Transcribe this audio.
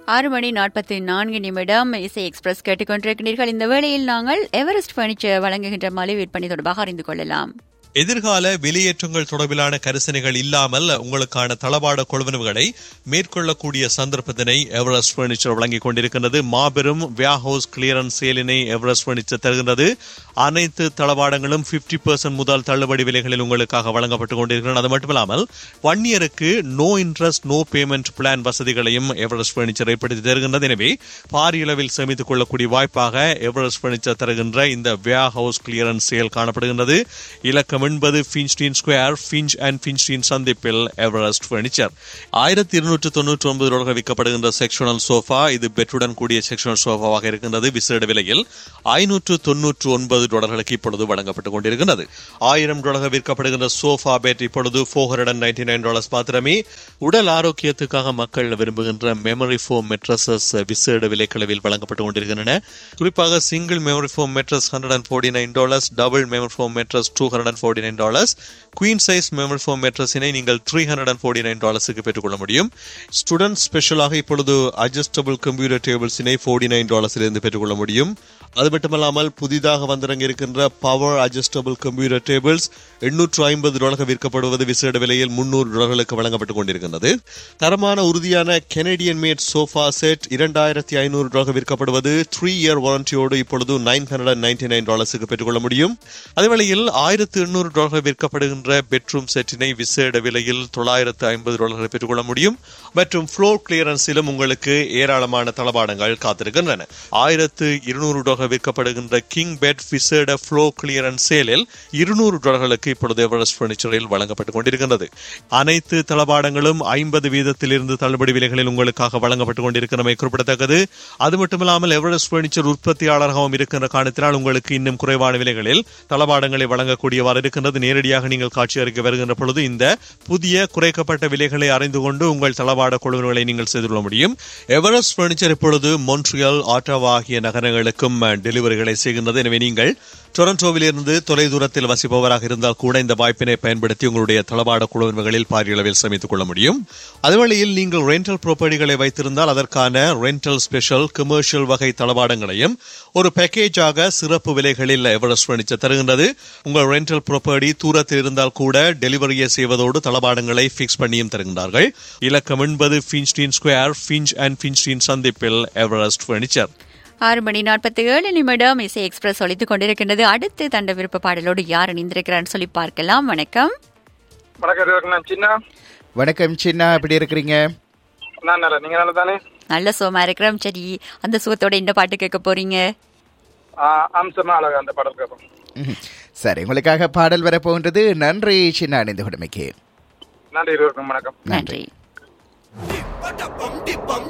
ஆறு மணி நாற்பத்தி நான்கு நிமிடம் இசை எக்ஸ்பிரஸ் கேட்டுக்கொண்டிருக்கிறீர்கள் இந்த வேளையில் நாங்கள் எவரெஸ்ட் பர்னிச்சர் வழங்குகின்ற மலை விற்பனை தொடர்பாக அறிந்து கொள்ளலாம் எதிர்கால வெளியேற்றங்கள் தொடர்பிலான கரிசனைகள் இல்லாமல் உங்களுக்கான தளபாட கொள்வனவுகளை மேற்கொள்ளக்கூடிய சந்தர்ப்பத்தினை எவரெஸ்ட் பர்னிச்சர் வழங்கிக் கொண்டிருக்கின்றது மாபெரும் வியாஹவுஸ் கிளியரன்ஸ் சேலினை எவரெஸ்ட் பர்னிச்சர் தருகின்றது அனைத்து தளபாடங்களும் 50% பெர்சன்ட் முதல் தள்ளுபடி விலைகளில் உங்களுக்காக வழங்கப்பட்டுக் கொண்டிருக்கிறது அது மட்டுமில்லாமல் ஒன் இயருக்கு no interest no payment plan வசதிகளையும் எவரெஸ்ட் பர்னிச்சர் ஏற்படுத்தி தருகின்றது எனவே பாரிய அளவில் சேமித்துக் கொள்ளக்கூடிய வாய்ப்பாக எவரெஸ்ட் பர்னிச்சர் தருகின்ற இந்த வியா ஹவுஸ் கிளியரன்ஸ் சேல் காணப்படுகின்றது இலக்கம் என்பது Finstein square Finch and Finstein சந்திப்பில் எவரெஸ்ட் பர்னிச்சர் ஆயிரத்தி இருநூற்று தொன்னூற்றி ஒன்பது ரூபாய் விற்கப்படுகின்ற செக்ஷனல் சோஃபா இது பெட்டுடன் கூடிய செக்ஷனல் சோஃபாவாக இருக்கின்றது விசேட விலையில் ஐநூற்று தொன்னூற்று ஒன்பது டாலர்களுக்கு இப்பொழுது வழங்கப்பட்டுக் கொண்டிருக்கிறது ஆயிரம் டாலர்கள் விற்கப்படுகின்ற சோஃபா பெட் இப்பொழுது four hundred and ninety nine dollars மாத்திரமே உடல் ஆரோக்கியத்துக்காக மக்கள் விரும்புகின்ற மெமரி ஃபோம் மெட்ரஸஸ் விசேட விலைக்களவில் வழங்கப்பட்டுக் கொண்டிருக்கின்றன குறிப்பாக single memory foam mattress hundred and forty nine dollars double memory foam mattress two hundred and forty nine dollars queen size memory foam மெட்ரஸினை நீங்கள் three hundred and forty nine டாலர்ஸுக்கு பெற்றுக்கொள்ள முடியும் student ஸ்பெஷலாக இப்பொழுது அட்ஜஸ்டபிள் கம்ப்யூட்டர் டேபிள்ஸினை forty nine டாலர்ஸிலிருந்து பெற்றுக்கொள்ள முடியும் அது மட்டுமல்லாமல் புதிதாக வந்திறங்கி இருக்கின்ற பவர் அட்ஜஸ்டபிள் கம்ப்யூட்டர் டேபிள்ஸ் எண்ணூற்று ஐம்பது டாலர்கள் விற்கப்படுவது விசேட விலையில் முன்னூறு டாலர்களுக்கு வழங்கப்பட்டுக் கொண்டிருக்கின்றது தரமான உறுதியான கெனடியன் மேட் சோஃபா செட் இரண்டாயிரத்தி ஐநூறு டாலர்கள் விற்கப்படுவது த்ரீ இயர் வாரண்டியோடு இப்பொழுது நைன் ஹண்ட்ரட் நைன்டி நைன் டாலர்ஸுக்கு பெற்றுக்கொள்ள முடியும் அதே வேளையில் ஆயிரத்து எண்ணூறு டாலர்கள் விற்கப்படுகின்ற பெட்ரூம் செட்டினை விசேட விலையில் தொள்ளாயிரத்து ஐம்பது டாலர்கள் பெற்றுக்கொள்ள முடியும் மற்றும் ஃப்ளோர் கிளியரன்ஸிலும் உங்களுக்கு ஏராளமான தளபாடங்கள் காத்திருக்கின்றன ஆயிரத்து இருநூறு டாலர்கள் விற்கப்படுகின்ற கிங் பெட் விசேட ஃப்ளோ கிளியரன்ஸ் சேலில் இருநூறு டாலர்களுக்கு இப்பொழுது எவரெஸ்ட் பர்னிச்சரில் வழங்கப்பட்டுக் கொண்டிருக்கின்றது அனைத்து தளபாடங்களும் ஐம்பது வீதத்திலிருந்து தள்ளுபடி விலைகளில் உங்களுக்காக வழங்கப்பட்டுக் கொண்டிருக்கிறமை குறிப்பிடத்தக்கது அது மட்டுமில்லாமல் எவரெஸ்ட் பர்னிச்சர் உற்பத்தியாளராகவும் இருக்கின்ற காரணத்தினால் உங்களுக்கு இன்னும் குறைவான விலைகளில் தளபாடங்களை வழங்கக்கூடியவாறு இருக்கின்றது நேரடியாக நீங்கள் காட்சி அறிக்கை வருகின்ற பொழுது இந்த புதிய குறைக்கப்பட்ட விலைகளை அறிந்து கொண்டு உங்கள் தளபாட கொள்வனங்களை நீங்கள் செய்து கொள்ள முடியும் எவரெஸ்ட் பர்னிச்சர் இப்பொழுது மொன்ட்ரியல் ஆட்டோவா ஆகிய நகரங்களுக்கும் டெலிவரிகளை செய்கின்றது எனவே நீங்கள் டொரண்டோவிலிருந்து தொலைதூரத்தில் வசிப்பவராக இருந்தால் கூட இந்த வாய்ப்பினை பயன்படுத்தி உங்களுடைய தளபாட குழுவினர்களில் பாரிய அளவில் சமைத்துக் கொள்ள முடியும் அதுவழியில் நீங்கள் ரெண்டல் ப்ராப்பர்ட்டிகளை வைத்திருந்தால் அதற்கான ரெண்டல் ஸ்பெஷல் கமர்ஷியல் வகை தளபாடங்களையும் ஒரு பேக்கேஜாக சிறப்பு விலைகளில் எவரெஸ்ட் பர்னிச்சர் தருகின்றது உங்கள் ரெண்டல் ப்ராப்பர்ட்டி தூரத்தில் இருந்தால் கூட டெலிவரியை செய்வதோடு தளபாடங்களை பிக்ஸ் பண்ணியும் தருகின்றார்கள் இலக்கம் என்பது Finstein square Finch and Finstein சந்திப்பில் எவரெஸ்ட் பர்னிச்சர் ஆறு மணி நாற்பத்தி ஏழு நிமிடம் இசை எக்ஸ்பிரஸ் ஒழித்துக் கொண்டிருக்கின்றது அடுத்து தண்ட விருப்ப பாடலோடு யார் இணைந்திருக்கிறான்னு சொல்லி பார்க்கலாம் வணக்கம் வணக்கம் இருக்கு நான் சின்ன வணக்கம் சின்ன எப்படி இருக்கிறீங்க நான் நல்லா நீங்க நல்லா தானே நல்ல சோமா இருக்கிறோம் சரி அந்த சுகத்தோட இந்த பாட்டு கேட்க போறீங்க ஆ, அம்சமா அழகா அந்த படம் கேட்போம் ம்ஹும். சரி உங்களுக்காக பாடல் வரப்போகின்றது நன்றி சின்ன அணிந்து கொடுமைக்கு நன்றி இருவருக்கும் வணக்கம் நன்றி